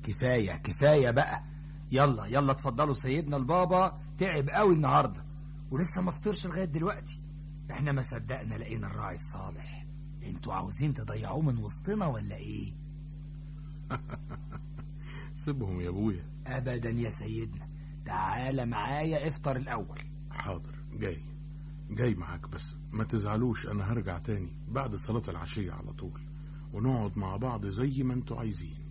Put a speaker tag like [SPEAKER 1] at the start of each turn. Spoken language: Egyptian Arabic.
[SPEAKER 1] كفاية كفاية بقى يلا يلا اتفضلوا سيدنا البابا تعب قوي النهاردة ولسه ما فطرش لغاية دلوقتي احنا ما صدقنا لقينا الراعي الصالح انتوا عاوزين تضيعوه من وسطنا ولا ايه
[SPEAKER 2] سيبهم يا ابويا
[SPEAKER 1] ابدا يا سيدنا تعالى معايا افطر الاول
[SPEAKER 2] حاضر جاي جاي معاك بس ما تزعلوش انا هرجع تاني بعد صلاة العشية على طول ونقعد مع بعض زي ما انتوا عايزين